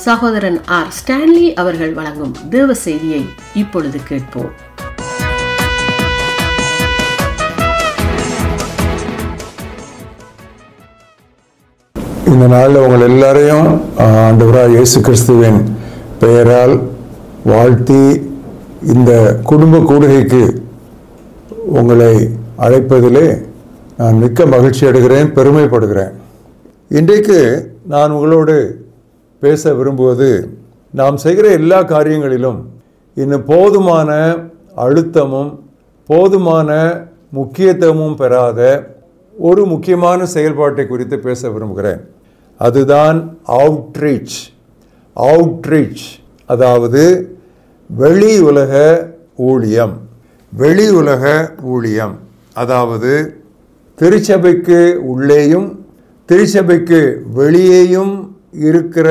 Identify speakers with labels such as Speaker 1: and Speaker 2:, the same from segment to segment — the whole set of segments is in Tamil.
Speaker 1: சகோதரன் ஆர் ஸ்டான்லி அவர்கள் வழங்கும் தேவ செய்தியை இப்பொழுது கேட்போம்
Speaker 2: இந்த நாளில் உங்கள் எல்லாரையும் ஆஹ், ஆண்டவராக இயேசு கிறிஸ்துவின் பெயரால் வாழ்த்தி இந்த குடும்ப கூடுகைக்கு உங்களை அழைப்பதிலே நான் மிக்க மகிழ்ச்சி அடைகிறேன் பெருமைப்படுகிறேன் இன்றைக்கு நான் உங்களோடு பேச விரும்புவது நாம் செய்கிற எல்லா காரியங்களிலும் இன்னும் போதுமான அழுத்தமும் போதுமான முக்கியத்துவமும் பெறாத ஒரு முக்கியமான செயல்பாட்டை குறித்து பேச விரும்புகிறேன் அதுதான் அவுட்ரீச் அவுட்ரீச் அதாவது வெளி உலக ஊழியம் வெளி உலக ஊழியம் அதாவது திருச்சபைக்கு உள்ளேயும் திருச்சபைக்கு வெளியேயும் இருக்கிற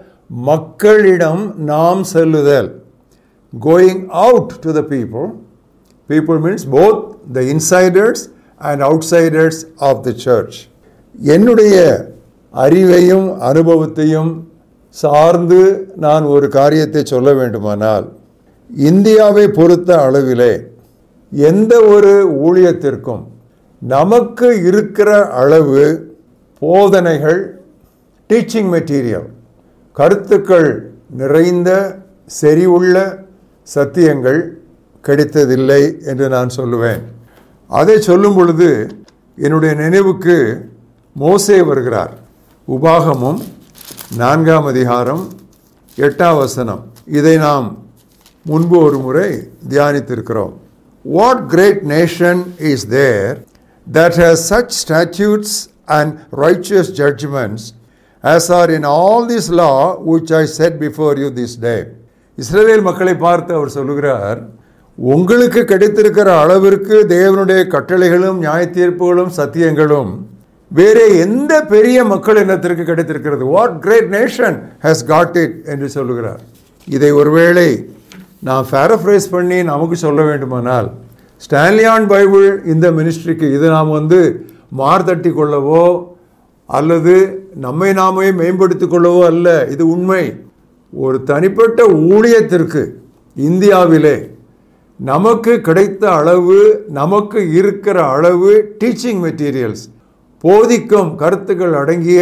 Speaker 2: மக்களிடம் நாம் செல்லுதல் going out to the people people means both the insiders and outsiders of the church என்னுடைய அறிவையும் அனுபவத்தையும் சார்ந்து நான் ஒரு காரியத்தை சொல்ல வேண்டுமானால் இந்தியாவை பொறுத்த அளவிலே எந்த ஒரு ஊழியத்திற்கும் நமக்கு இருக்கிற அளவு போதனைகள் டீச்சிங் மெட்டீரியல் கருத்துக்கள் நிறைந்த செறிவுள்ள சத்தியங்கள் கிடைத்ததில்லை என்று நான் சொல்லுவேன் அதை சொல்லும் பொழுது என்னுடைய நினைவுக்கு மோசே வருகிறார் உபாகமும் நான்காம் அதிகாரம் எட்டாம் வசனம் இதை நாம் முன்பு ஒரு முறை தியானித்திருக்கிறோம் what great nation is there that has such statutes and righteous judgments as are in all this law which I set before you this day. இஸ்ரவேல் மக்களை பார்த்து அவர் சொல்லுகிறார் உங்களுக்கு கிடைத்திருக்கிற அளவிற்கு தேவனுடைய கட்டளைகளும் நியாய தீர்ப்புகளும் சத்தியங்களும் வேறே எந்த பெரிய மக்கள் இனத்திற்கு கிடைத்திருக்கிறது what great nation has got it என்று சொல்லுகிறார் இதை ஒருவேளை நான் பேரஃப்ரைஸ் பண்ணி நமக்கு சொல்ல வேண்டுமானால் ஸ்டான்லியான் பைபிள் இந்த மினிஸ்ட்ரிக்கு இது நாம் வந்து மார்தட்டி கொள்ளவோ அல்லது நம்மை நாமே மேம்படுத்திக் கொள்ளவோ அல்ல இது உண்மை ஒரு தனிப்பட்ட ஊழியத்திற்கு இந்தியாவிலே நமக்கு கிடைத்த அளவு நமக்கு இருக்கிற அளவு டீச்சிங் மெட்டீரியல்ஸ் போதிக்கும் கருத்துக்கள் அடங்கிய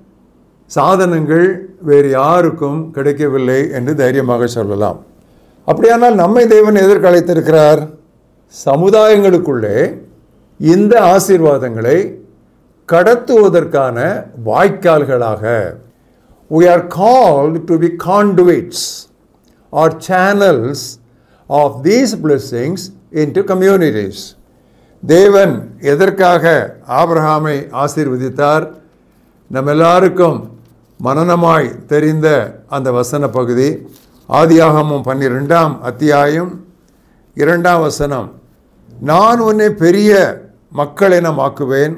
Speaker 2: சாதனங்கள் வேறு யாருக்கும் கிடைக்கவில்லை என்று தைரியமாக சொல்லலாம் அப்படியானால் நம்மை தேவன் எதற்கு அழைத்திருக்கிறார் சமுதாயங்களுக்குள்ளே இந்த ஆசீர்வாதங்களை கடத்துவதற்கான வாய்க்கால்களாக we are called to be conduits or channels of these blessings into communities தேவன் எதற்காக ஆபிரகாமை ஆசீர்வதித்தார் நம்ம எல்லாருக்கும் மனனமாய் தெரிந்த அந்த வசன பகுதி ஆதியாகமும் பன்னிரெண்டாம் அத்தியாயம் இரண்டாம் வசனம் நான் உன்னை பெரிய மக்களினமாக்குவேன்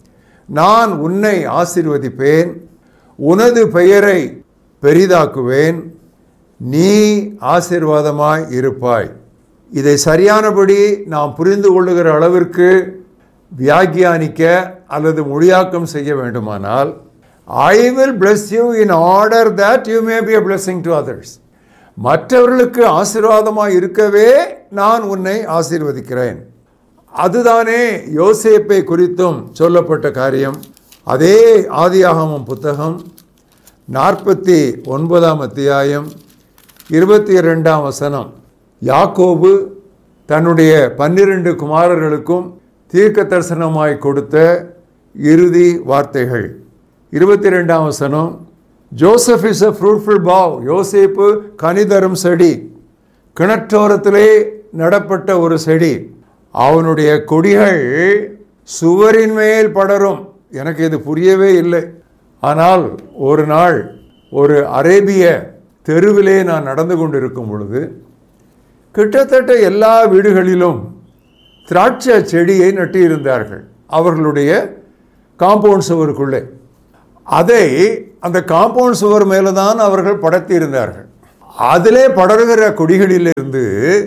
Speaker 2: நான் உன்னை ஆசீர்வதிப்பேன் உனது பெயரை பெரிதாக்குவேன் நீ ஆசீர்வாதமாய் இருப்பாய் இதை சரியானபடி நாம் புரிந்து கொள்ளுகிற அளவிற்கு வியாக்கியானிக்க அல்லது மொழியாக்கம் செய்ய வேண்டுமானால் I will bless you in order that you may be a blessing to others மற்றவர்களுக்கு ஆசீர்வாதமாய் இருக்கவே நான் உன்னை ஆசீர்வதிக்கிறேன் அதுதானே யோசேப்பை குறித்தும் சொல்லப்பட்ட காரியம் அதே ஆதியாகமம் புத்தகம் நாற்பத்தி ஒன்பதாம் அத்தியாயம் இருபத்தி இரண்டாம் வசனம் யாக்கோபு தன்னுடைய பன்னிரண்டு குமாரர்களுக்கும் தீர்க்க தரிசனமாய் கொடுத்த இறுதி வார்த்தைகள் இருபத்தி ரெண்டாம் வசனம் Joseph is a fruitful bough யோசேப்பு கனிதரும் செடி கிணற்றோரத்திலே நடப்பட்ட ஒரு செடி அவனுடைய கொடிகள் சுவரின் மேல் படரும் எனக்கு இது புரியவே இல்லை ஆனால் ஒரு நாள் ஒரு அரேபிய தெருவிலே நான் நடந்து கொண்டிருக்கும் பொழுது கிட்டத்தட்ட எல்லா வீடுகளிலும் திராட்சை செடியை நட்டியிருந்தார்கள் அவர்களுடைய காம்பவுண்ட் சுவருக்குள்ளே அதை அந்த காம்பவுண்ட் சுவர் மேலே தான் அவர்கள் படர்த்தி இருந்தார்கள் அதிலே படர்கிற கொடிகளிலிருந்து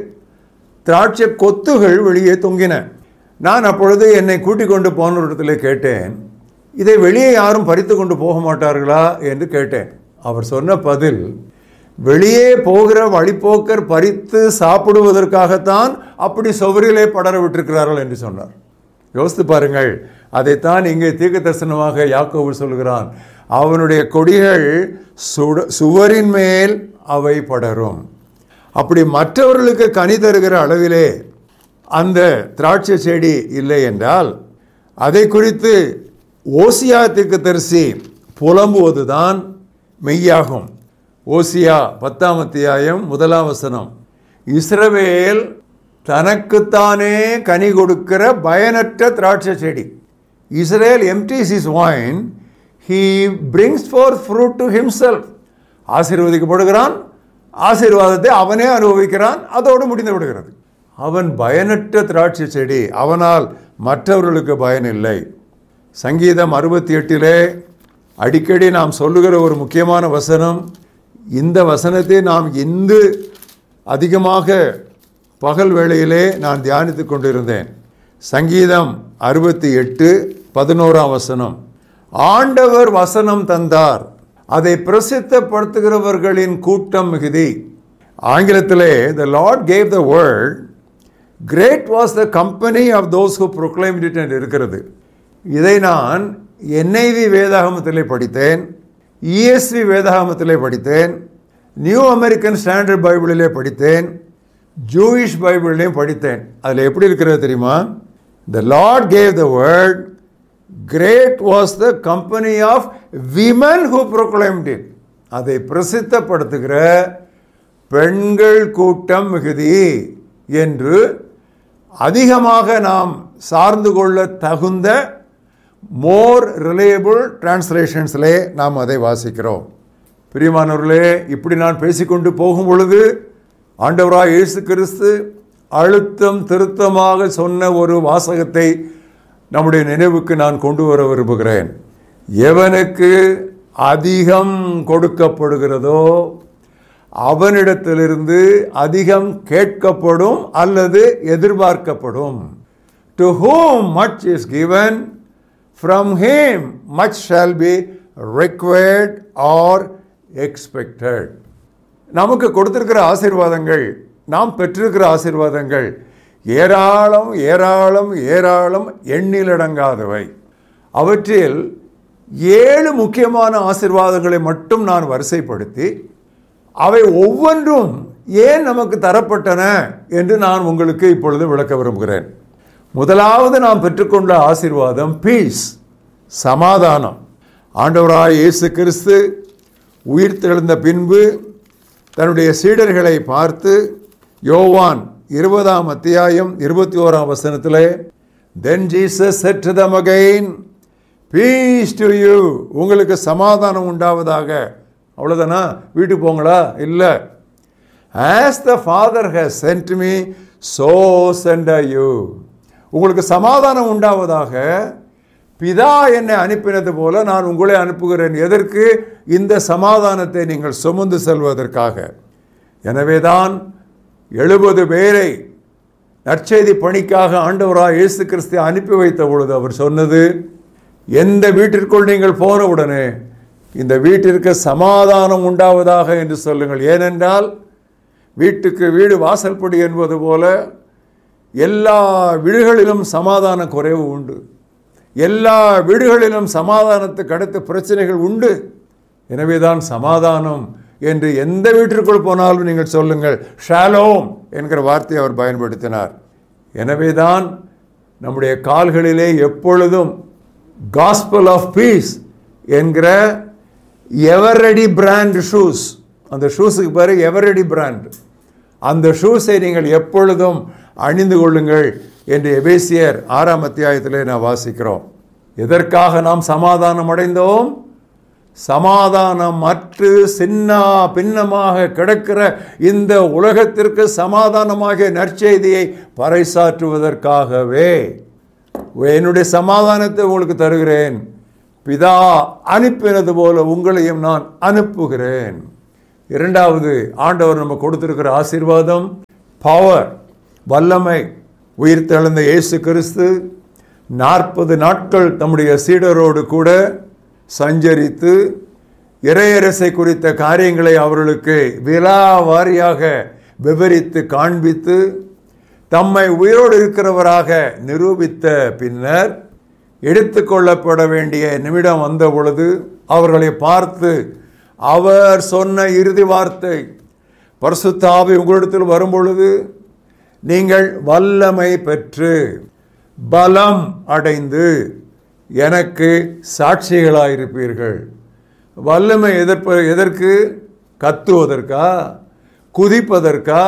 Speaker 2: திராட்சை கொத்துகள் வெளியே தொங்கின நான் அப்பொழுது என்னை கூட்டிக் கொண்டு போன இடத்துல கேட்டேன் இதை வெளியே யாரும் பறித்து கொண்டு போக மாட்டார்களா என்று கேட்டேன் அவர் சொன்ன பதில் வெளியே போகிற வழிப்போக்கர் பறித்து சாப்பிடுவதற்காகத்தான் அப்படி சுவரிலே படர விட்டிருக்கிறார்கள் என்று சொன்னார் யோசித்து பாருங்கள் அதைத்தான் இங்கே தீர்க்க தரிசனமாக யாக்கோவு சொல்கிறான் அவனுடைய கொடிகள் சுட சுவரின் மேல் அவை படரும் அப்படி மற்றவர்களுக்கு கனி தருகிற அளவிலே அந்த திராட்சை செடி இல்லை என்றால் அதை குறித்து ஓசியா தீர்க்கதரிசி புலம்புவதுதான் மெய்யாகும் ஓசியா பத்தாம் அத்தியாயம் முதலாம் வசனம் இஸ்ரவேல் தனக்குத்தானே கனி கொடுக்கிற பயனற்ற திராட்சை செடி Israel empties is vine he brings for fruit to himself ஆசீர்வதிக்கப்படுகிறான் ஆசீர்வாதத்தை அவனே அனுபவிக்கிறான் அதோடு முடிந்து விடுகிறது அவன் பயனற்ற திராட்சை செடி அவனால் மற்றவர்களுக்கு பயன் இல்லை சங்கீதம் அறுபத்தி எட்டிலே அடிக்கடி நாம் சொல்லுகிற ஒரு முக்கியமான வசனம் இந்த வசனத்தை நாம் இந்து அதிகமாக பகல் வேளையிலே நான் தியானித்து கொண்டிருந்தேன் சங்கீதம் அறுபத்தி எட்டு பதினோராம் வசனம் ஆண்டவர் வசனம் தந்தார் அதை பிரசித்தப்படுத்துகிறவர்களின் கூட்டம் மிகுதி ஆங்கிலத்திலே the lord gave the world great was the company of those who proclaimed it என்று இருக்கிறது இதை நான் என்ஐவி வேதாகமத்திலே படித்தேன் இஎஸ்வி வேதாகமத்திலே படித்தேன் நியூ அமெரிக்கன் ஸ்டாண்டர்ட் பைபிளிலே படித்தேன் ஜூயிஷ் பைபிள்லையும் படித்தேன் அதில் எப்படி இருக்கிறது தெரியுமா the lord gave the word great was the company of women who proclaimed it அதை பிரசித்தப்படுத்துகிற பெண்கள் கூட்டம் மிகுதி என்று அதிகமாக நாம் சார்ந்து கொள்ள தகுந்த மோர் ரிலையபிள் டிரான்ஸ்லேஷன்ஸ்லே நாம் அதை வாசிக்கிறோம் பிரியமானவர்களே இப்படி நான் பேசிக்கொண்டு போகும் பொழுது ஆண்டவராய் இயேசு கிறிஸ்து அழுத்தம் திருத்தமாக சொன்ன ஒரு வாசகத்தை நம்முடைய நினைவுக்கு நான் கொண்டு வர விரும்புகிறேன் எவனுக்கு அதிகம் கொடுக்கப்படுகிறதோ அவனிடத்திலிருந்து அதிகம் கேட்கப்படும் அல்லது எதிர்பார்க்கப்படும் to whom much is given from him much shall be required or expected நமக்கு கொடுத்திருக்கிற ஆசீர்வாதங்கள் நாம் பெற்றிருக்கிற ஆசீர்வாதங்கள் ஏராளம் ஏராளம் ஏராளம் எண்ணிலடங்காதவை அவற்றில் ஏழு முக்கியமான ஆசீர்வாதங்களை மட்டும் நான் வரிசைப்படுத்தி அவை ஒவ்வொன்றும் ஏன் நமக்கு தரப்பட்டன என்று நான் உங்களுக்கு இப்பொழுது விளக்க விரும்புகிறேன் முதலாவது நாம் பெற்றுக்கொண்ட ஆசீர்வாதம் பீஸ் சமாதானம் ஆண்டவராய் இயேசு கிறிஸ்து உயிர் தெழுந்த பின்பு தன்னுடைய சீடர்களை பார்த்து யோவான் இருபதாம் அத்தியாயம் இருபத்தி ஓராம் வசனத்திலே then Jesus said them again peace to you உங்களுக்கு சமாதானம் உண்டாவதாக அவ்வளோதானா வீட்டுக்கு போங்களா இல்லை as the father has sent me so send you உங்களுக்கு சமாதானம் உண்டாவதாக பிதா என்னை அனுப்பினது போல நான் உங்களை அனுப்புகிறேன் எதற்கு இந்த சமாதானத்தை நீங்கள் சுமந்து செல்வதற்காக எனவேதான் எழுபது பேரை நற்செய்தி பணிக்காக ஆண்டவராக இயேசு கிறிஸ்து அனுப்பி வைத்த பொழுது அவர் சொன்னது எந்த வீட்டிற்குள் நீங்கள் போன உடனே இந்த வீட்டிற்கு சமாதானம் உண்டாவதாக என்று சொல்லுங்கள் ஏனென்றால் வீட்டுக்கு வீடு வாசல்படி என்பது போல எல்லா வீடுகளிலும் சமாதான குறைவு உண்டு எல்லா வீடுகளிலும் சமாதானத்துக்கு அடுத்த பிரச்சனைகள் உண்டு எனவேதான் சமாதானம் என்று எந்த வீட்டிற்குள் போனாலும் நீங்கள் சொல்லுங்கள் ஷாலோம் என்கிற வார்த்தையை அவர் பயன்படுத்தினார் எனவேதான் நம்முடைய கால்களிலே எப்பொழுதும் காஸ்பல் ஆஃப் பீஸ் என்கிற எவரடி பிராண்ட் ஷூஸ் அந்த ஷூஸுக்கு பேர் எவரடி பிராண்ட் அந்த ஷூஸை நீங்கள் எப்பொழுதும் அணிந்து கொள்ளுங்கள் என்று எபேசியர் ஆறாம் அத்தியாயத்திலே நான் வாசிக்கிறோம் எதற்காக நாம் சமாதானம் அடைந்தோம் சமாதானம் அற்று சின்ன பின்னமாக கிடக்கிற இந்த உலகத்திற்கு சமாதானமாக நற்செய்தியை பறைசாற்றுவதற்காகவே என்னுடைய சமாதானத்தை உங்களுக்கு தருகிறேன் பிதா அனுப்பினது போல உங்களையும் நான் அனுப்புகிறேன் இரண்டாவது ஆண்டவர் நம்ம கொடுத்திருக்கிற ஆசீர்வாதம் பவர் வல்லமை உயிர் தெழுந்த இயேசு கிறிஸ்து நாற்பது நாட்கள் தம்முடைய சீடரோடு கூட சஞ்சரித்து இறையரசை குறித்த காரியங்களை அவர்களுக்கு விலாவாரியாக விவரித்து காண்பித்து தம்மை உயிரோடு இருக்கிறவராக நிரூபித்த பின்னர் எடுத்துக்கொள்ளப்பட வேண்டிய நிமிடம் வந்த பொழுது அவர்களை பார்த்து அவர் சொன்ன இறுதி வார்த்தை பரிசுத்தாவி உங்களிடத்தில் வரும் பொழுது நீங்கள் வல்லமை பெற்று பலம் அடைந்து எனக்கு சாட்சிகளாயிருப்பீர்கள் வல்லமை எதிர்ப்ப எதற்கு கத்துவதற்கா குதிப்பதற்கா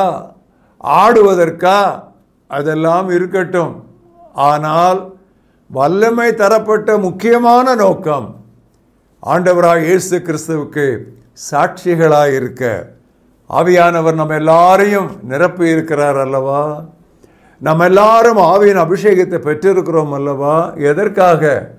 Speaker 2: ஆடுவதற்கா அதெல்லாம் இருக்கட்டும் ஆனால் வல்லமை தரப்பட்ட முக்கியமான நோக்கம் ஆண்டவராக இயேசு கிறிஸ்துவுக்கு சாட்சிகளாக இருக்க ஆவியானவர் நம்ம எல்லாரையும் நிரப்பி இருக்கிறார் அல்லவா நம்ம எல்லாரும் ஆவியின் அபிஷேகத்தை பெற்றிருக்கிறோம் அல்லவா எதற்காக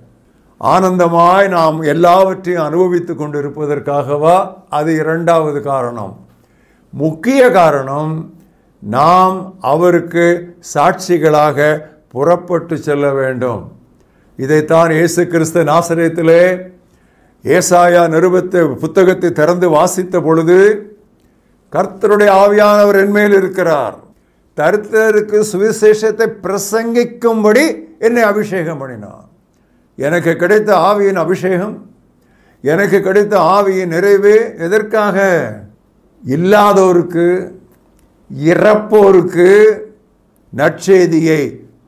Speaker 2: ஆனந்தமாய் நாம் எல்லாவற்றையும் அனுபவித்து கொண்டு இருப்பதற்காகவா அது இரண்டாவது காரணம் முக்கிய காரணம் நாம் அவருக்கு சாட்சிகளாக புறப்பட்டு செல்ல வேண்டும் இதைத்தான் இயேசு கிறிஸ்து நாசரேத்திலே ஏசாயா நிருபத்தை புத்தகத்தை திறந்து வாசித்த பொழுது கர்த்தருடைய ஆவியானவர் என்மேல் இருக்கிறார் தரித்திரருக்கு சுவிசேஷத்தை பிரசங்கிக்கும்படி என்னை அபிஷேகம் பண்ணினார் எனக்கு கிடைத்த ஆவியின் அபிஷேகம் எனக்கு கிடைத்த ஆவியின் நிறைவு எதற்காக இல்லாதோருக்கு இறப்போருக்கு நற்செய்தியை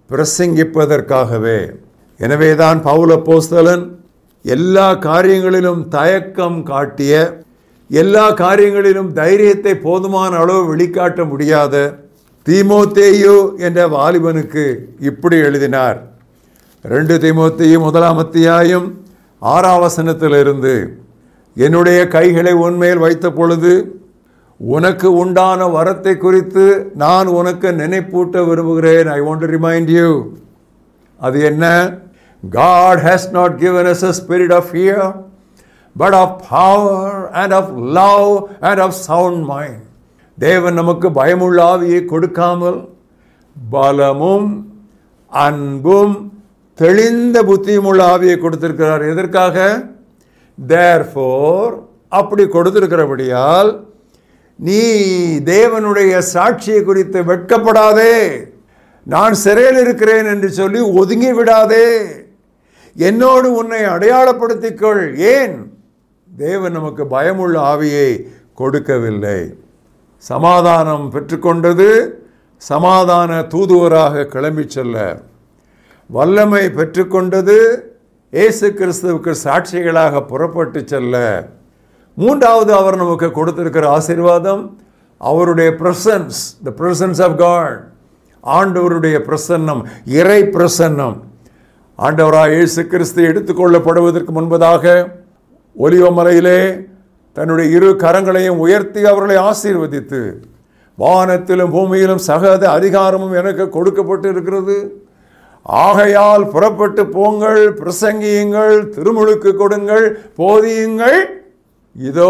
Speaker 2: பிரசங்கிப்பதற்காகவே எனவேதான் பவுல போஸ்தலன் எல்லா காரியங்களிலும் தயக்கம் காட்டிய எல்லா காரியங்களிலும் தைரியத்தை போதுமான அளவு வெளிக்காட்ட முடியாத தீமோத்தேயு என்ற வாலிபனுக்கு இப்படி எழுதினார் ரெண்டு தீமோத்தேயு முதலாம் அத்தியாயம் ஆறாம் வசனத்திலிருந்து என்னுடைய கைகளை உன்மேல் வைத்த பொழுது உனக்கு உண்டான வரத்தை குறித்து நான் உனக்கு நினைப்பூட்ட விரும்புகிறேன் I want to remind you அது என்ன God has not given us a spirit of fear, but of power and of love and of sound mind. தேவன் நமக்கு பயமுள்ள ஆவியை கொடுக்காமல் பலமும் அன்பும் தெளிந்த புத்தியுமுள்ள ஆவியை கொடுத்திருக்கிறார் எதற்காக தேர்ஃபோர் அப்படி கொடுத்திருக்கிறபடியால் நீ தேவனுடைய சாட்சியை குறித்து வெட்கப்படாதே நான் சிறையில் இருக்கிறேன் என்று சொல்லி ஒதுங்கி விடாதே என்னோடு உன்னை அடையாளப்படுத்திக்கொள் ஏன் தேவன் நமக்கு பயமுள்ள ஆவியை கொடுக்கவில்லை சமாதானம் பெற்றுக்கொண்டது சமாதான தூதுவராக கிளம்பி செல்ல வல்லமை பெற்றுக்கொண்டது இயேசு கிறிஸ்துவுக்கு சாட்சிகளாக புறப்பட்டு செல்ல மூன்றாவது அவர் நமக்கு கொடுத்திருக்கிற ஆசீர்வாதம் அவருடைய presence the presence of God ஆண்டவருடைய பிரசன்னம் இறை பிரசன்னம் ஆண்டவராக இயேசு கிறிஸ்து எடுத்துக்கொள்ளப்படுவதற்கு முன்பதாக ஒலிவமலையிலே தன்னுடைய இரு கரங்களையும் உயர்த்தி அவர்களை ஆசீர்வதித்து வானத்திலும் பூமியிலும் சகத அதிகாரமும் எனக்கு கொடுக்கப்பட்டு இருக்கிறது ஆகையால் புறப்பட்டு போங்கள் பிரசங்கியுங்கள் திருமுழுக்கு கொடுங்கள் போதியுங்கள் இதோ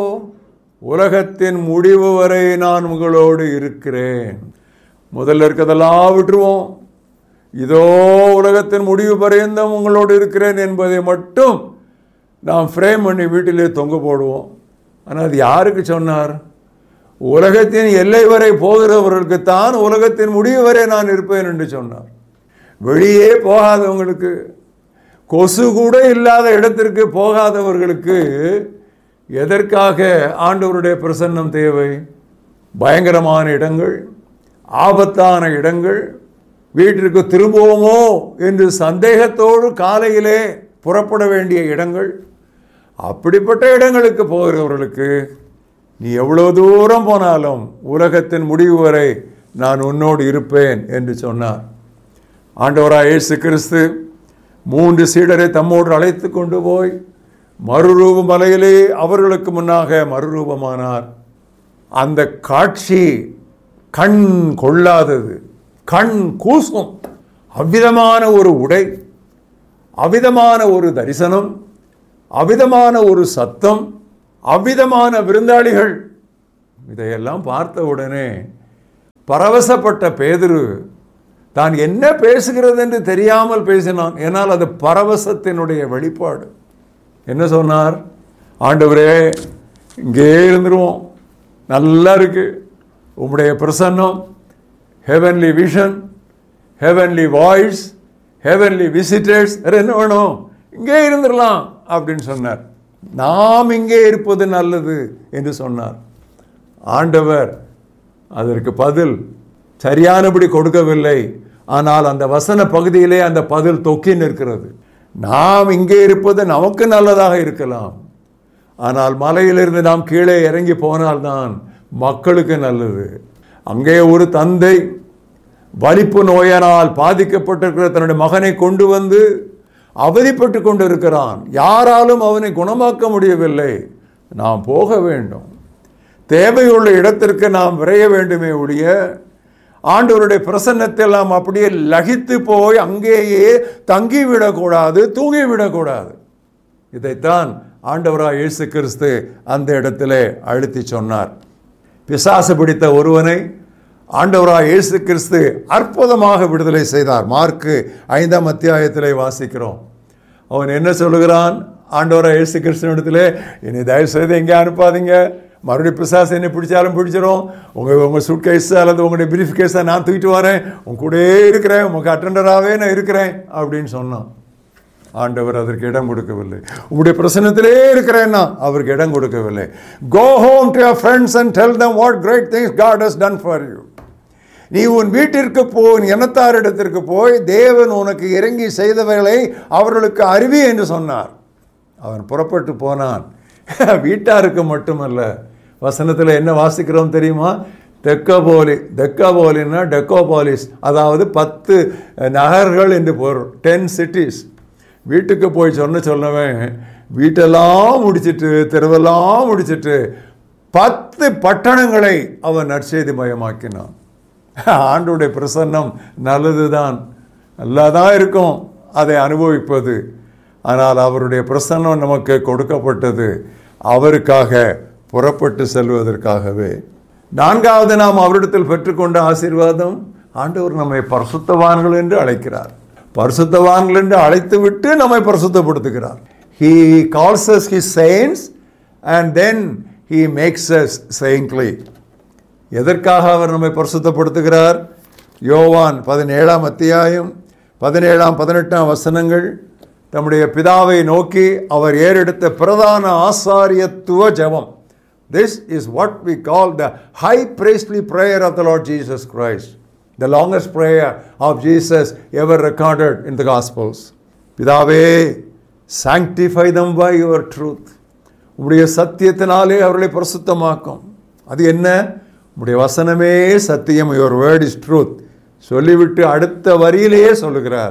Speaker 2: உலகத்தின் முடிவு வரை நான் உங்களோடு இருக்கிறேன் முதல்ல இருக்கிறதெல்லாம் விட்டுருவோம் இதோ உலகத்தின் முடிவு பரியந்தம் உங்களோடு இருக்கிறேன் என்பதை மட்டும் நாம் ஃப்ரேம் பண்ணி வீட்டிலே தொங்க போடுவோம் ஆனால் அது யாருக்கு சொன்னார் உலகத்தின் எல்லை வரை போகிறவர்களுக்குத்தான் உலகத்தின் முடிவு வரை நான் இருப்பேன் என்று சொன்னார் வெளியே போகாதவங்களுக்கு கொசு கூட இல்லாத இடத்திற்கு போகாதவர்களுக்கு எதற்காக ஆண்டவருடைய பிரசன்னம் தேவை பயங்கரமான இடங்கள் ஆபத்தான இடங்கள் வீட்டிற்கு திரும்புவோமோ என்று சந்தேகத்தோடு காலையிலே புறப்பட வேண்டிய இடங்கள் அப்படிப்பட்ட இடங்களுக்கு போகிறவர்களுக்கு நீ எவ்வளோ தூரம் போனாலும் உலகத்தின் முடிவு வரை நான் உன்னோடு இருப்பேன் என்று சொன்னார் ஆண்டவராக இயேசு கிறிஸ்து மூன்று சீடரை தம்மோடு அழைத்து கொண்டு போய் மறுரூப மலையிலே அவர்களுக்கு முன்னாக மறுரூபமானார் அந்த காட்சி கண் கொள்ளாதது கண் கூசும் அவ்விதமான ஒரு உடை அவ்விதமான ஒரு தரிசனம் அவ்விதமான ஒரு சத்தம் அவ்விதமான விருந்தாளிகள் இதையெல்லாம் பார்த்த உடனே பரவசப்பட்ட பேதுரு தான் என்ன பேசுகிறது என்று தெரியாமல் பேசினான் ஏனால் அது பரவசத்தினுடைய வெளிப்பாடு என்ன சொன்னார் ஆண்டவரே இங்கே இருந்துருவோம் நல்லா இருக்கு உம்முடைய பிரசன்னம் heavenly vision heavenly voice heavenly visitors வேறு என்ன வேணும் இங்கே இருந்துடலாம் அப்படின்னு சொன்னார் நாம் இங்கே இருப்பது நல்லது என்று சொன்னார் ஆண்டவர் அதற்கு பதில் சரியானபடி கொடுக்கவில்லை ஆனால் அந்த வசன பகுதியிலே அந்த பதில் தொக்கி நிற்கிறது நாம் இங்கே இருப்பது நமக்கு நல்லதாக இருக்கலாம் ஆனால் மலையிலிருந்து நாம் கீழே இறங்கி போனால்தான் மக்களுக்கு நல்லது அங்கே ஒரு தந்தை வலிப்பு நோயனால் பாதிக்கப்பட்டிருக்கிற தன்னுடைய மகனை கொண்டு வந்து அவதிப்பட்டு கொண்டிருக்கிறான் யாராலும் அவனை குணமாக்க முடியவில்லை நாம் போக வேண்டும் தேவையுள்ள இடத்திற்கு நாம் விரைய வேண்டுமே ஒழிய ஆண்டவருடைய பிரசன்னத்தில் நாம் அப்படியே லகித்து போய் அங்கேயே தங்கிவிடக்கூடாது தூங்கிவிடக்கூடாது இதைத்தான் ஆண்டவராக இயேசு கிறிஸ்து அந்த இடத்திலே அழுத்தி சொன்னார் பிசாசு பிடித்த ஒருவனை ஆண்டவராக இயேசு கிறிஸ்து அற்புதமாக விடுதலை செய்தார் மார்க்கு ஐந்தாம் அத்தியாயத்திலே வாசிக்கிறோம் அவன் என்ன சொல்லுகிறான் ஆண்டவராக இயேசு கிறிஸ்துவனிடத்திலே என்னை தயவு செய்து எங்கே அனுப்பாதீங்க மறுபடியும் பிசாசு என்னை பிடிச்சாலும் பிடிச்சிரும் உங்கள் உங்கள் சூட் கேஸ் அல்லது உங்களுடைய பிரீஃப் கேஸை நான் தூக்கிட்டு வரேன் உங்க கூடயே இருக்கிறேன் உங்களுக்கு அட்டண்டராகவே நான் இருக்கிறேன் அப்படின்னு சொன்னான் ஆண்டவர் அதற்கு இடம் கொடுக்கவில்லை உங்களுடைய பிரசனத்திலே இருக்கிறேன்னா அவருக்கு இடம் கொடுக்கவில்லை go home to your friends and tell them what great things God has done for you நீ உன் வீட்டிற்கு போ உன் இனத்தாரிடத்திற்கு போய் தேவன் உனக்கு இறங்கி செய்தவைகளை அவர்களுக்கு அறிவி என்று சொன்னார் அவன் புறப்பட்டு போனான் வீட்டாருக்கு மட்டுமல்ல வசனத்தில் என்ன வாசிக்கிறோம் தெரியுமா தெக்கபோலி தெக்கபோலின்னா டெக்கோபாலிஸ் அதாவது பத்து நகர்கள் என்று பொருள் டென் சிட்டிஸ் வீட்டுக்கு போய் சொன்ன சொன்னவன் வீட்டெல்லாம் முடிச்சிட்டு தெருவெல்லாம் முடிச்சிட்டு பத்து பட்டணங்களை அவன் நற்செய்தி மயமாக்கினான் ஆண்டுடைய பிரசன்னம் நல்லதுதான் நல்லா தான் இருக்கும் அதை அனுபவிப்பது ஆனால் அவருடைய பிரசன்னம் நமக்கு கொடுக்கப்பட்டது அவருக்காக புறப்பட்டு செல்வதற்காகவே நான்காவது நாம் அவரிடத்தில் பெற்றுக்கொண்ட ஆசீர்வாதம் ஆண்டவர் நம்மை பரிசுத்தவான்கள் என்று அழைக்கிறார் பரிசுத்தவான்கள் என்று அழைத்து விட்டு நம்மை பரிசுத்தப்படுத்துகிறார் he calls us his saints and then he makes us saintly எதற்காக அவர் நம்மை பரிசுத்தப்படுத்துகிறார் யோவான் பதினேழாம் அத்தியாயம் பதினேழாம் பதினெட்டாம் வசனங்கள் தம்முடைய பிதாவை நோக்கி அவர் ஏறெடுத்த பிரதான ஆசாரியத்துவ ஜெபம் this is what we call the high priestly prayer of the lord Jesus Christ the longest prayer of Jesus ever recorded in the gospels பிதாவே sanctify them by your truth உடைய சத்தியத்தினாலே அவர்களை பிரசுத்தமாக்கும் அது என்ன உடைய வசனமே சத்தியம் யுவர் வேர்ட் இஸ் ட்ரூத் சொல்லிவிட்டு அடுத்த வரியிலேயே சொல்லுகிறார்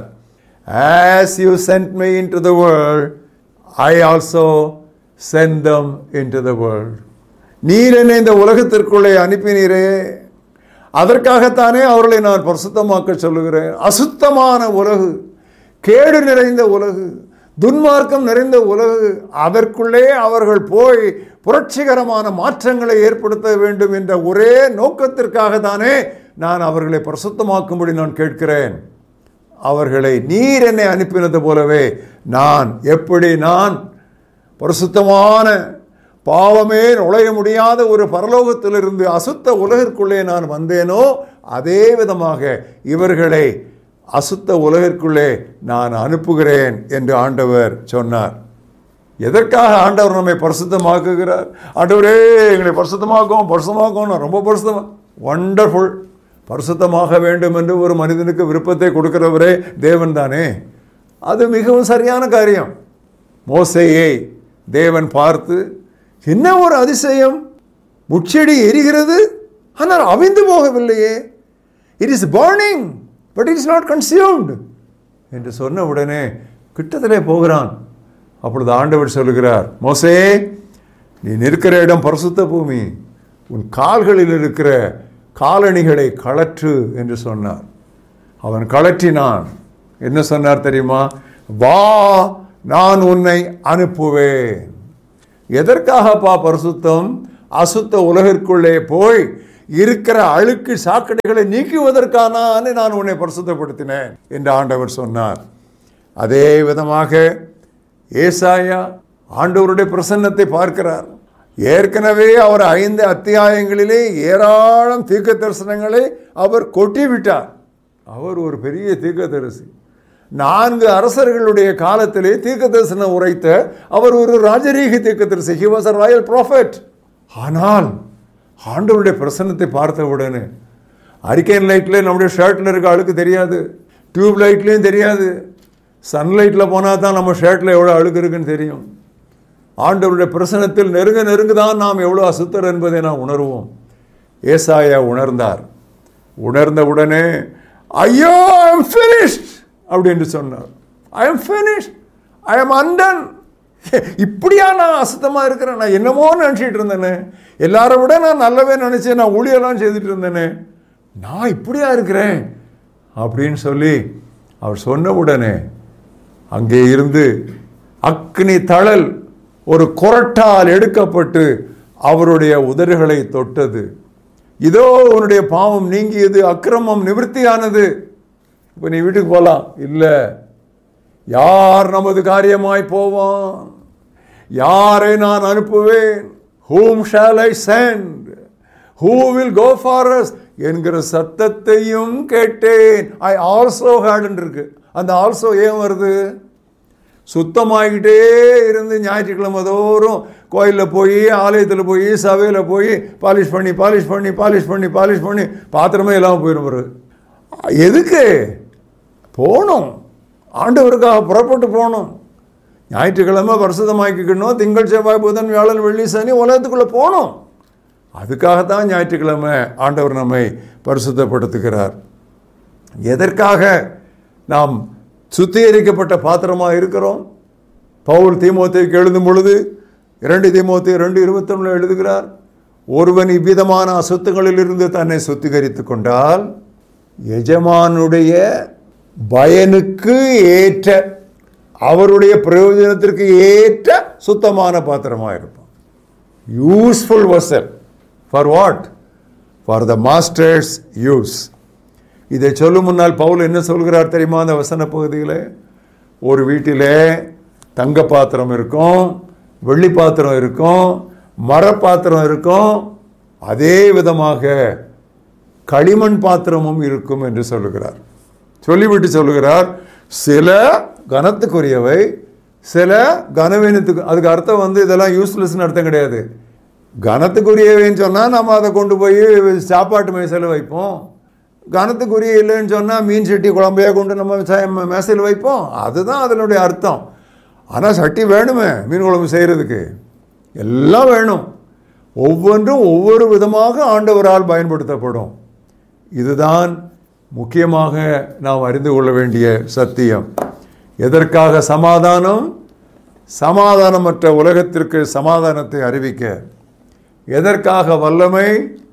Speaker 2: as you sent me into the world I also sent them into the world நீர் என்னை இந்த உலகத்திற்குள்ளே அனுப்பினீரே அதற்காகத்தானே அவர்களை நான் பரிசுத்தமாக்க சொல்லுகிறேன் அசுத்தமான உலகு கேடு நிறைந்த உலகு துன்மார்க்கம் நிறைந்த உலகு அதற்குள்ளே அவர்கள் போய் புரட்சிகரமான மாற்றங்களை ஏற்படுத்த வேண்டும் என்ற ஒரே நோக்கத்திற்காக தானே நான் அவர்களை பிரசுத்தமாக்கும்படி நான் கேட்கிறேன் அவர்களை நீர் என்னை அனுப்பினது போலவே நான் எப்படி நான் பரிசுத்தமான பாவமே நுழைய முடியாத ஒரு பரலோகத்திலிருந்து அசுத்த உலகிற்குள்ளே நான் வந்தேனோ அதே விதமாக இவர்களை அசுத்த உலகிற்குள்ளே நான் அனுப்புகிறேன் என்று ஆண்டவர் சொன்னார் எதற்காக ஆண்டவர் நம்மை பரிசுத்தமாக்குகிறார் ஆண்டவரே எங்களை பரிசுத்தமாக்கும் பரிசுத்தமாக்கும் நான் ரொம்ப பரிசுத்தமா வண்டர்ஃபுல் பரிசுத்தமாக வேண்டும் என்று ஒரு மனிதனுக்கு விருப்பத்தை கொடுக்கிறவரே தேவன் தானே அது மிகவும் சரியான காரியம் மோசையை தேவன் பார்த்து என்ன ஒரு அதிசயம் முச்செடி எரிகிறது ஆனால் அவிந்து போகவில்லையே it is burning but it is not consumed என்று சொன்ன உடனே கிட்டத்திலே போகிறான் அப்பொழுது ஆண்டவர் சொல்லுகிறார் மோசே நீ நிற்கிற இடம் பரிசுத்த பூமி உன் கால்களில் இருக்கிற காலணிகளை கழற்று என்று சொன்னார் அவன் கழற்றினான் என்ன சொன்னார் தெரியுமா வா நான் உன்னை அனுப்புவேன் எதற்காகப்பா பரிசுத்தம் அசுத்த உலகிற்குள்ளே போய் இருக்கிற அழுக்கு சாக்கடைகளை நீக்குவதற்கான நான் உன்னை பரிசுத்தப்படுத்தினேன் என்று ஆண்டவர் சொன்னார் அதே விதமாக ஏசாயா ஆண்டவருடைய பிரசன்னத்தை பார்க்கிறார் ஏற்கனவே அவர் ஐந்து அத்தியாயங்களிலே ஏராளம் தீர்க்க தரிசனங்களை அவர் கொட்டி விட்டார் அவர் ஒரு பெரிய தீர்க்கதரிசி நான்கு அரசர்களுடைய காலத்திலே தீர்க்க தரிசனம் உரைத்த அவர் ஒரு ராஜரீக தீர்க்கதரிசி he was a royal prophet ஆனால் ஆண்டவருடைய பிரசன்னத்தை பார்த்த உடனே அரிக்கேன் லைட்டில் நம்முடைய ஷர்ட்டில் இருக்க அழுக்கு தெரியாது டியூப் லைட்லேயும் தெரியாது சன்லைட்டில் போனால் தான் நம்ம ஷர்ட்டில் எவ்வளோ அழுக்கு இருக்குன்னு தெரியும் ஆண்டவருடைய பிரசனத்தில் நெருங்க நெருங்க தான் நாம் எவ்வளோ அசுத்தர் என்பதை நாம் உணர்வோம் ஏசாயா உணர்ந்தார் உணர்ந்த உடனே ஐயோ ஐ எம் ஃபினிஷ்ட் அப்படின்னு சொன்னார் I am finished I am undone இப்படியா நான் அசுத்தமாக இருக்கிறேன் நான் என்னமோ நினச்சிட்டு இருந்தேனே எல்லாரை விட நான் நல்லவே நினச்சேன் நான் ஊழியெல்லாம் செய்துட்டு இருந்தேனே நான் இப்படியா இருக்கிறேன் அப்படின்னு சொல்லி அவர் சொன்ன உடனே அங்கே இருந்து அக்னி தழல் ஒரு குரட்டால் எடுக்கப்பட்டு அவருடைய உதடுகளை தொட்டது இதோ உன்னுடைய பாவம் நீங்கியது அக்கிரமம் நிவர்த்தியானது இப்போ நீ வீட்டுக்கு போகலாம் இல்லை யார் நமது காரியமாய் போவான் யாரை நான் அனுப்புவேன் whom shall I send who will go for us என்கிற சத்தத்தையும் கேட்டேன் ஐ ஆல்சோ ஹேடுன்னு இருக்கு அந்த ஆல்சோ ஏன் வருது சுத்தமாகிட்டே இருந்து ஞாயிற்றுக்கிழமை தோறும் கோயிலில் போய் ஆலயத்தில் போய் சபையில் போய் பாலிஷ் பண்ணி பாலிஷ் பண்ணி பாலிஷ் பண்ணி பாலிஷ் பண்ணி பாத்திரமே இல்லாமல் போயிடும் பிறகு எதுக்கு போகணும் ஆண்டவருக்காக புறப்பட்டு போகணும் ஞாயிற்றுக்கிழமை பரிசுத்தமாக்கிக்கணும் திங்கள் செவ்வாய் புதன் வியாழன் வெள்ளி சனி உலகத்துக்குள்ளே போகணும் அதுக்காகத்தான் ஞாயிற்றுக்கிழமை ஆண்டவர் நம்மை பரிசுத்தப்படுத்துகிறார் எதற்காக நாம் சுத்திகரிக்கப்பட்ட பாத்திரமாக இருக்கிறோம் பவுல் தீமோத்தைக்கு எழுதும் பொழுது இரண்டு தீமோத்தை ரெண்டு இருபத்தொன்னில் எழுதுகிறார் ஒருவன் இவ்விதமான அசுத்தங்களிலிருந்து தன்னை சுத்திகரித்து கொண்டால் எஜமானுடைய பயனுக்கு ஏற்ற அவருடைய பிரயோஜனத்திற்கு ஏற்ற சுத்தமான பாத்திரமாக இருப்பான் useful vessel for what for the master's use இதை சொல்லும் முன்னால் பவுல் என்ன சொல்கிறார் தெரியுமா அந்த வசன பகுதியில் ஒரு வீட்டிலே தங்க பாத்திரம் இருக்கும் வெள்ளி பாத்திரம் இருக்கும் மரப்பாத்திரம் இருக்கும் அதே விதமாக களிமண் பாத்திரமும் இருக்கும் என்று சொல்லுகிறார் சொல்லிவிட்டு சொல்லுகிறார் சில கனத்துக்குரியவை சில கனவீனத்துக்கு அதுக்கு அர்த்தம் வந்து இதெல்லாம் யூஸ்லெஸ்னு அர்த்தம் கிடையாது கனத்துக்குரியவைன்னு சொன்னால் நம்ம அதை கொண்டு போய் சாப்பாட்டு மேசையில் வைப்போம் கனத்துக்குரிய இல்லைன்னு சொன்னால் மீன் சட்டி குழம்பையாக கொண்டு நம்ம மேசையில் வைப்போம் அதுதான் அதனுடைய அர்த்தம் ஆனால் சட்டி வேணுமே மீன் குழம்பு செய்கிறதுக்கு எல்லாம் வேணும் ஒவ்வொன்றும் ஒவ்வொரு விதமாக ஆண்டவரால் பயன்படுத்தப்படும் இதுதான் முக்கியமாக நாம் அறிந்து கொள்ள வேண்டிய சத்தியம் எதற்காக சமாதானம் சமாதானமற்ற உலகத்திற்கு சமாதானத்தை அறிவிக்க எதற்காக வல்லமை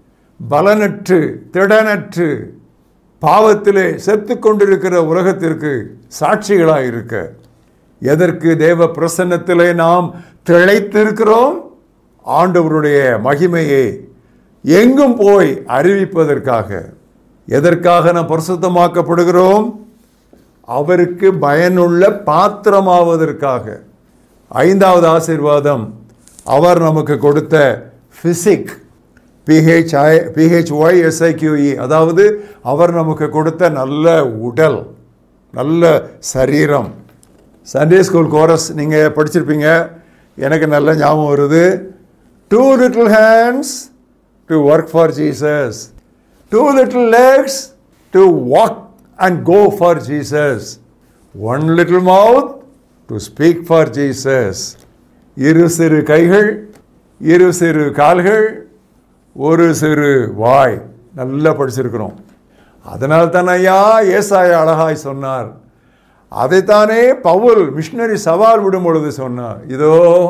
Speaker 2: பலனற்று திடனற்று பாவத்திலே செத்து கொண்டிருக்கிற உலகத்திற்கு சாட்சிகளாக இருக்க எதற்கு தேவ பிரசன்னத்திலே நாம் திளைத்திருக்கிறோம் ஆண்டவருடைய மகிமையை எங்கும் போய் அறிவிப்பதற்காக எதற்காக நாம் பரிசுத்தமாக்கப்படுகிறோம் அவருக்கு பயனுள்ள பாத்திரமாவதற்காக ஐந்தாவது ஆசீர்வாதம் அவர் நமக்கு கொடுத்த பிசிக் பிஹெச்ஐ பிஹெச்ஒய் எஸ்ஐக்யூஇ அதாவது அவர் நமக்கு கொடுத்த நல்ல உடல் நல்ல சரீரம் சண்டே ஸ்கூல் கோரஸ் நீங்கள் படிச்சிருப்பீங்க எனக்கு நல்ல ஞாபகம் வருது two little hands to work for Jesus two little legs to walk and go for Jesus one little mouth to speak for Jesus இரு சிறு கைகள் இரு சிறு கால்கள் ஒரு சிறு வாய் நல்லா படிச்சிருக்கிறோம் அதனால் தான் ஐயா ஏசாய அழகாய் சொன்னார் அதைத்தானே பவுல் மிஷினரி சவால் விடும் பொழுது சொன்னார் இதோ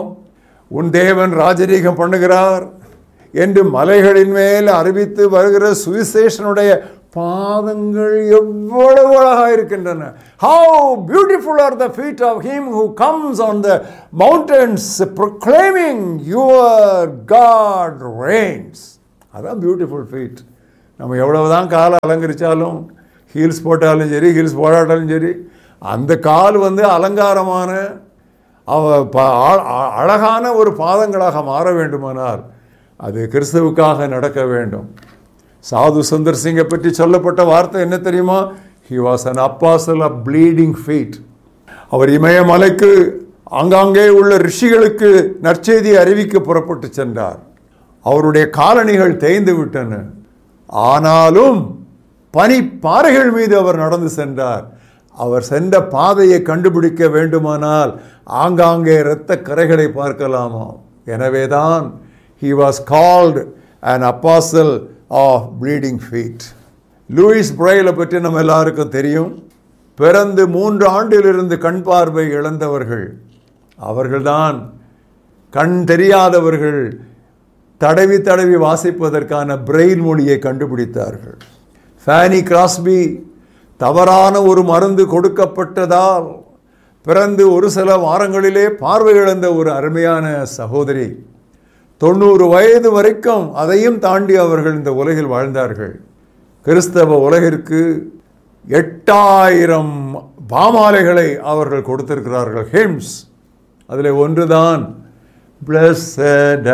Speaker 2: உன் தேவன் ராஜரீகம் பண்ணுகிறார் என்று மலைகளின் மேல் அறிவித்து வருகிற சுவிசேஷனுடைய பாதங்கள் எவ்வளவு அழகாக இருக்கின்றன how beautiful are the feet of him who comes on the mountains proclaiming your God reigns அதான் பியூட்டிஃபுல் ஃபீட் நம்ம எவ்வளவுதான் காலை அலங்கரித்தாலும் ஹீல்ஸ் போட்டாலும் சரி ஹீல்ஸ் போடாட்டாலும் சரி அந்த கால் வந்து அலங்காரமான அவ ப- ஆ- ஆ- அழகான ஒரு பாதங்களாக மாற வேண்டுமானால் அது கிறிஸ்துவுக்காக நடக்க வேண்டும் சாது சுந்தர் சிங்கை பற்றி சொல்லப்பட்ட வார்த்தை என்ன தெரியுமா he was an apostle of bleeding feet அவர் இமயமலைக்கு ஆங்காங்கே உள்ள ரிஷிகளுக்கு நற்செய்தி அறிவிக்க புறப்பட்டு சென்றார் அவருடைய காலணிகள் தேய்ந்து விட்டன ஆனாலும் பனி பாறைகள் மீது அவர் நடந்து சென்றார் அவர் சென்ற பாதையை கண்டுபிடிக்க வேண்டுமானால் ஆங்காங்கே இரத்த கரைகளை பார்க்கலாமா எனவேதான் he was called an apostle of bleeding feet Louis பிரைலை பற்றி நம்ம எல்லாருக்கும் தெரியும் பிறந்து மூன்று ஆண்டிலிருந்து கண் பார்வை இழந்தவர்கள் அவர்கள்தான் கண் தெரியாதவர்கள் தடவி தடவி வாசிப்பதற்கான பிரெயில் மொழியை கண்டுபிடித்தார்கள் ஃபேனி கிராஸ்பி தவறான ஒரு மருந்து கொடுக்கப்பட்டதால் பிறந்து ஒரு சில வாரங்களிலே பார்வை இழந்த ஒரு அருமையான சகோதரி தொண்ணூறு வயது வரைக்கும் அதையும் தாண்டி அவர்கள் இந்த உலகில் வாழ்ந்தார்கள் கிறிஸ்தவ உலகிற்கு எட்டாயிரம் பாமாலைகளை அவர்கள் கொடுத்திருக்கிறார்கள் ஹிம்ஸ் அதில் ஒன்றுதான் Blessed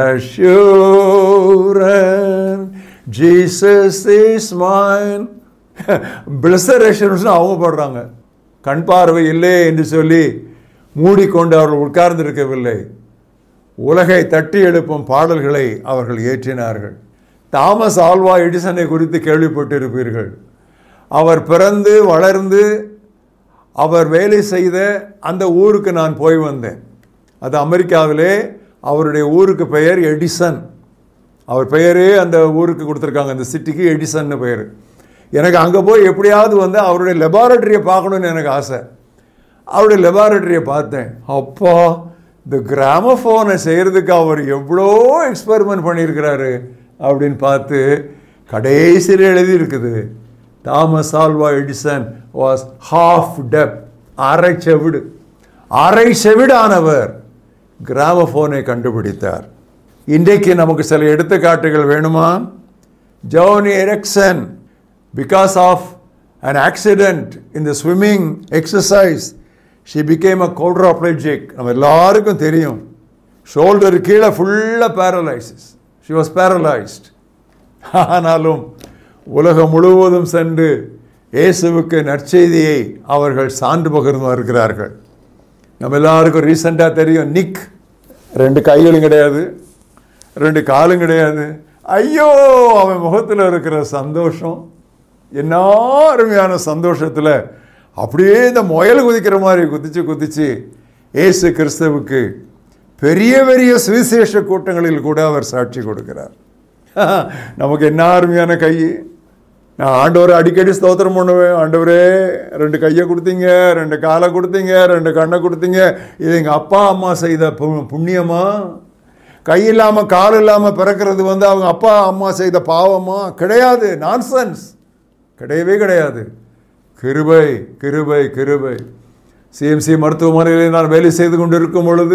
Speaker 2: assurance, Jesus is mine. Blessed assurance அவங்க பாடுறாங்க கண் பார்வை இல்லை என்று சொல்லி மூடிக்கொண்டு அவர்கள் உட்கார்ந்திருக்கவில்லை உலகை தட்டி எழுப்பும் பாடல்களை அவர்கள் ஏற்றினார்கள் தாமஸ் ஆல்வா எடிசனை குறித்து கேள்விப்பட்டிருப்பீர்கள் அவர் பிறந்து வளர்ந்து அவர் வேலை செய்த அந்த ஊருக்கு நான் போய் வந்தேன் அது அமெரிக்காவிலே அவருடைய ஊருக்கு பெயர் எடிசன் அவர் பெயரே அந்த ஊருக்கு கொடுத்துருக்காங்க அந்த சிட்டிக்கு எடிசன்னு பெயர் எனக்கு அங்கே போய் எப்படியாவது வந்து அவருடைய லெபார்டரியை பார்க்கணுன்னு எனக்கு ஆசை அவருடைய லெபார்டரியை பார்த்தேன் அப்பா இந்த கிராமஃபோனை செய்கிறதுக்கு அவர் எவ்வளோ எக்ஸ்பெரிமெண்ட் பண்ணியிருக்கிறாரு அப்படின்னு பார்த்து கடைசியில் எழுதி இருக்குது Thomas Alva Edison was half deaf அரை செவிடு அரை செவிடானவர் கிராமஃபோனை கண்டுபிடித்தார் இன்றைக்கு நமக்கு சில எடுத்துக்காட்டுகள் வேணுமா Joni Eareckson because of an accident in the swimming exercise she became a quadriplegic நம்ம எல்லாருக்கும் தெரியும் ஷோல்டர் கீழே ஃபுல்லாக பேரலைசிஸ் ஷி வாஸ் பேரலைஸ்ட் ஆனாலும் உலகம் முழுவதும் சென்று இயேசுவுக்கு நற்செய்தியை அவர்கள் சான்று பகிர்ந்து வருகிறார்கள் நம்ம எல்லாருக்கும் ரீசெண்டாக தெரியும் நிக் ரெண்டு கைகளும் கிடையாது ரெண்டு காலும் கிடையாது ஐயோ அவன் முகத்தில் இருக்கிற சந்தோஷம் என்ன அருமையான சந்தோஷத்தில் அப்படியே இந்த முயல் குதிக்கிற மாதிரி குதிச்சு குதிச்சு ஏசு கிறிஸ்துவுக்கு பெரிய பெரிய சுவிசேஷ கூட்டங்களில் கூட அவர் சாட்சி கொடுக்கிறார் நமக்கு என்ன அருமையான கை நான் ஆண்டவரை அடிக்கடி ஸ்தோத்திரம் பண்ணுவேன் ஆண்டவரே ரெண்டு கையை கொடுத்தீங்க ரெண்டு காலை கொடுத்தீங்க ரெண்டு கண்ணை கொடுத்தீங்க இது எங்கள் அப்பா அம்மா செய்த பு- புண்ணியமா கை இல்லாமல் கால் இல்லாமல் பிறக்கிறது வந்து அவங்க அப்பா அம்மா செய்த பாவமா கிடையாது நான்சென்ஸ் கிடையவே கிடையாது கிருபை கிருபை கிருபை சிஎம்சி மருத்துவமனையில் நான் வேலை செய்து கொண்டு இருக்கும் பொழுது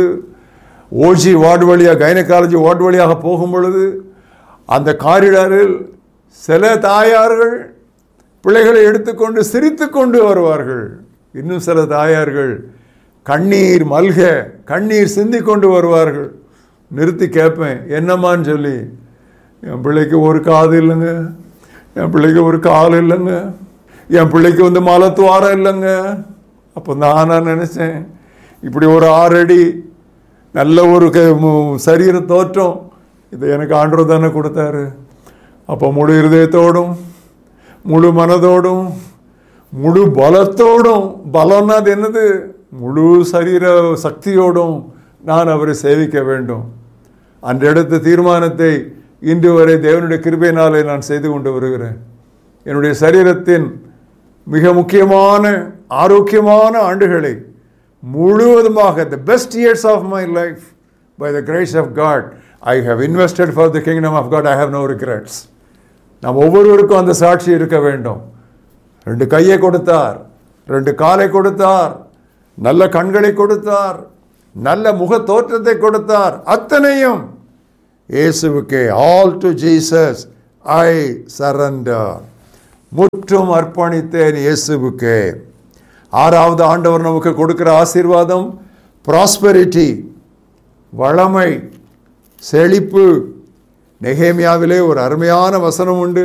Speaker 2: ஓஜி வார்டு வழியாக கைனகாலஜி வார்டு வழியாக போகும் பொழுது அந்த காரிடாரில் சில தாயார்கள் பிள்ளைகளை எடுத்துக்கொண்டு சிரித்து கொண்டு வருவார்கள் இன்னும் சில தாயார்கள் கண்ணீர் மல்க கண்ணீர் சிந்தி கொண்டு வருவார்கள் நிறுத்தி கேட்பேன் என்னம்மான்னு சொல்லி என் பிள்ளைக்கு ஒரு காது இல்லைங்க என் பிள்ளைக்கு ஒரு கால் இல்லைங்க என் பிள்ளைக்கு வந்து மலத்துவாரம் இல்லைங்க அப்போ நானா நினச்சேன் இப்படி ஒரு ஆறடி நல்ல ஒரு க- மு- சரீர தோற்றம் இதை எனக்கு ஆண்டவர் தானே கொடுத்தாரு அப்போ முழு இருதயத்தோடும் முழு மனதோடும் முழு பலத்தோடும் பலம்னா அது என்னது முழு சரீர சக்தியோடும் நான் அவரை சேவிக்க வேண்டும் அன்றெடுத்த தீர்மானத்தை இன்று வரை தேவனுடைய கிருபையினாலே நான் செய்து கொண்டு வருகிறேன் என்னுடைய சரீரத்தின் மிக முக்கியமான ஆரோக்கியமான ஆண்டுகளை முழுவதுமாக the best years of my life by the grace of God I have invested for the kingdom of God I have no regrets நாம் ஒவ்வொருவருக்கும் அந்த சாட்சி இருக்க வேண்டும் ரெண்டு கையை கொடுத்தார் ரெண்டு காலை கொடுத்தார் நல்ல கண்களை கொடுத்தார் நல்ல முக தோற்றத்தை கொடுத்தார் அத்தனையும் இயேசுவுக்கே all to Jesus I surrender முற்றும் அர்ப்பணித்தேன் இயேசுவுக்கே ஆறாவது ஆண்டவர் நமக்கு கொடுக்கிற ஆசீர்வாதம் ப்ராஸ்பெரிட்டி வளமை செழிப்பு நெகேமியாவிலே ஒரு அருமையான வசனம் உண்டு